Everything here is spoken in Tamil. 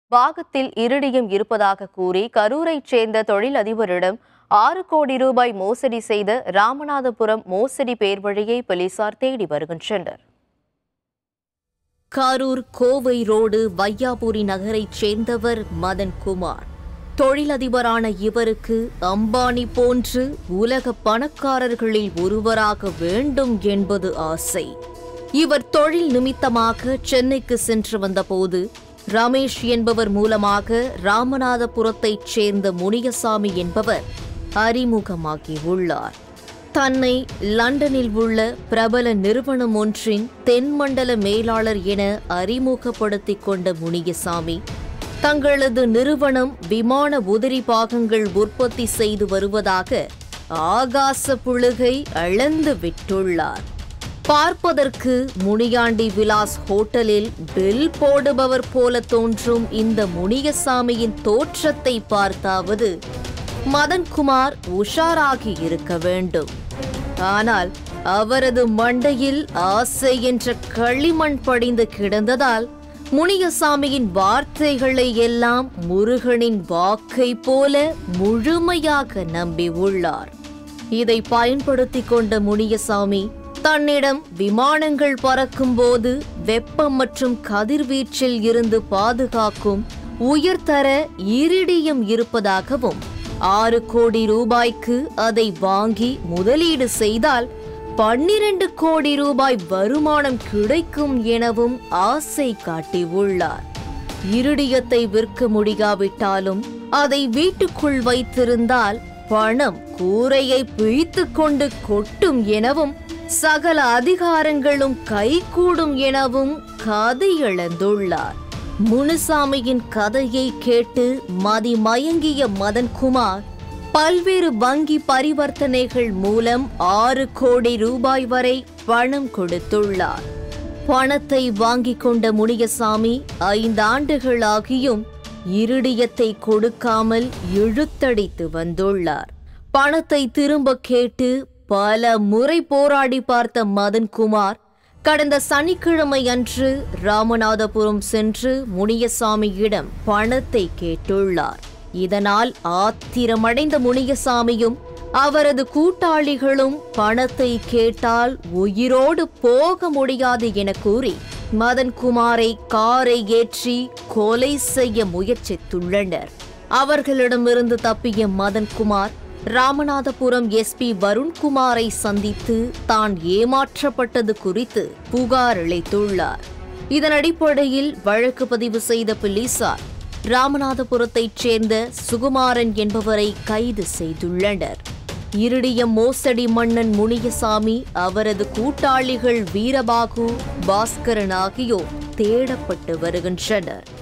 பாகத்தில் இருடியம் இருப்பதாக கூறி கரூரைச் சேர்ந்த தொழிலதிபரிடம் ஆறு கோடி ரூபாய் மோசடி செய்த ராமநாதபுரம் மோசடி பேர் வழியை போலீசார் தேடி வருகின்றனர் கரூர் கோவை ரோடு வையாபுரி நகரைச் சேர்ந்தவர் மதன் குமார் தொழிலதிபரான இவருக்கு அம்பானி போன்று உலக பணக்காரர்களில் ஒருவராக வேண்டும் என்பது ஆசை இவர் தொழில் நிமித்தமாக சென்னைக்கு சென்று வந்தபோது ரமேஷ் என்பவர் மூலமாக ராமநாதபுரத்தைச் சேர்ந்த முனியசாமி என்பவர் அறிமுகமாகியுள்ளார் தன்னை லண்டனில் உள்ள பிரபல நிறுவனம் ஒன்றின் தென்மண்டல மேலாளர் என அறிமுகப்படுத்திக் கொண்ட முனியசாமி தங்களது நிறுவனம் விமான உதிரி பாகங்கள் உற்பத்தி செய்து வருவதாக ஆகாச புழுகை அளந்து விட்டுள்ளார் பார்ப்பதற்கு முனியாண்டி விலாஸ் ஹோட்டலில் பில் போடுபவர் போல தோன்றும் இந்த முனியசாமியின் தோற்றத்தை பார்த்தாவது மதன்குமார் உஷாராகி இருக்க வேண்டும் ஆனால் அவரது மண்டையில் ஆசை என்ற களிமண் படிந்து கிடந்ததால் முனியசாமியின் வார்த்தைகளை எல்லாம் முருகனின் வாக்கை போல முழுமையாக நம்பி உள்ளார் இதை பயன்படுத்திக் கொண்ட முனியசாமி தன்னிடம் விமானங்கள் பறக்கும்போது வெப்பம் மற்றும் கதிர்வீச்சில் இருந்து பாதுகாக்கும் உயர்தர இரிடியம் இருப்பதாகவும் ஆறு கோடி ரூபாய்க்கு அதை வாங்கி முதலீடு செய்தால் பன்னிரண்டு கோடி ரூபாய் வருமானம் கிடைக்கும் எனவும் ஆசை காட்டியுள்ளார் இருடியத்தை விற்க முடியாவிட்டாலும் அதை வீட்டுக்குள் வைத்திருந்தால் பணம் கூரையை பிழித்துக் கொண்டு கொட்டும் எனவும் சகல அதிகாரங்களும் கைகூடும் எனவும் கதை இழந்துள்ளார் முனுசாமியின் கதையை கேட்டு மதிமயங்கிய மதன்குமார் பல்வேறு வங்கி பரிவர்த்தனைகள் மூலம் ஆறு கோடி ரூபாய் வரை பணம் கொடுத்துள்ளார் பணத்தை வாங்கிக் கொண்ட முனியசாமி ஐந்தாண்டுகளாகியும் இருடியத்தை கொடுக்காமல் இழுத்தடித்து வந்துள்ளார் பணத்தை திரும்ப கேட்டு பல முறை போராடி பார்த்த மதன்குமார் கடந்த சனிக்கிழமை அன்று ராமநாதபுரம் சென்று முனியசாமியிடம் பணத்தை கேட்டுள்ளார் இதனால் ஆத்திரமடைந்த முனியசாமியும் அவரது கூட்டாளிகளும் பணத்தை கேட்டால் உயிரோடு போக முடியாது என கூறி மதன்குமாரை காரை ஏற்றி கொலை செய்ய முயற்சித்துள்ளனர் அவர்களிடமிருந்து தப்பிய மதன்குமார் ராமநாதபுரம் எஸ்பி வருண்குமாரை சந்தித்து தான் ஏமாற்றப்பட்டது குறித்து புகார் அளித்துள்ளார் இதன் அடிப்படையில் வழக்கு பதிவு செய்த போலீசார் ராமநாதபுரத்தைச் சேர்ந்த சுகுமாரன் என்பவரை கைது செய்துள்ளனர் இருடிய மோசடி மன்னன் முனியசாமி அவரது கூட்டாளிகள் வீரபாகு பாஸ்கரன் ஆகியோர் தேடப்பட்டு வருகின்றனர்